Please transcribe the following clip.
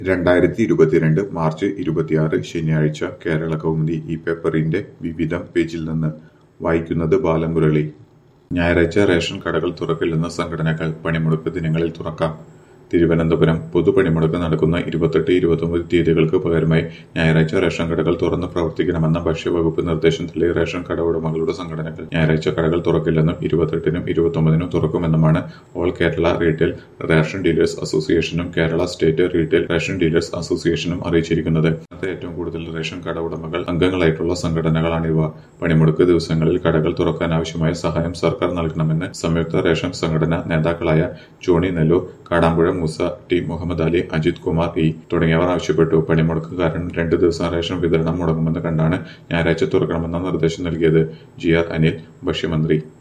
രണ്ടായിരത്തി ഇരുപത്തിരണ്ട് മാർച്ച് ഇരുപത്തിയാറ് ശനിയാഴ്ച കേരള കൗമുദി ഈ പേപ്പറിന്റെ വിവിധം പേജിൽ നിന്ന് വായിക്കുന്നത് ബാലമുരളി ഞായറാഴ്ച റേഷൻ കടകൾ തുറക്കില്ലെന്ന് സംഘടനകൾ പണിമുടക്ക് ദിനങ്ങളിൽ തുറക്കാം തിരുവനന്തപുരം പൊതുപണിമുടക്ക് നടക്കുന്ന ഇരുപത്തെട്ട് ഇരുപത്തൊമ്പത് തീയതികൾക്ക് പകരമായി ഞായറാഴ്ച റേഷൻ കടകൾ തുറന്ന് പ്രവർത്തിക്കണമെന്ന ഭക്ഷ്യവകുപ്പ് നിർദ്ദേശം തള്ളി റേഷൻ കട ഉടമകളുടെ സംഘടനകൾ ഞായറാഴ്ച കടകൾ തുറക്കില്ലെന്നും ഇരുപത്തെട്ടിനും ഇരുപത്തൊമ്പതിനും തുറക്കുമെന്നുമാണ് all Kerala retail ration dealers അസോസിയേഷനും Kerala state retail ration dealers അസോസിയേഷനും അറിയിച്ചിരിക്കുന്നത് ഇന്നത്തെ ഏറ്റവും കൂടുതൽ റേഷൻ കട ഉടമകൾ അംഗങ്ങളായിട്ടുള്ള സംഘടനകളാണിവ പണിമുടക്ക് ദിവസങ്ങളിൽ കടകൾ തുറക്കാൻ ആവശ്യമായ സഹായം സർക്കാർ നൽകണമെന്ന് സംയുക്ത റേഷൻ സംഘടന നേതാക്കളായ Johnny Nellur Kadampuzha Moosa T Muhammad Ali Ajith Kumar E തുടങ്ങിയവർ ആവശ്യപ്പെട്ടു പണിമുടക്ക് കാരണം രണ്ട് ദിവസം റേഷൻ വിതരണം മുടങ്ങുമെന്ന് കണ്ടാണ് ഞായറാഴ്ച തുറക്കണമെന്ന നിർദ്ദേശം നൽകിയത് ജി ആർ അനിൽ ഭക്ഷ്യമന്ത്രി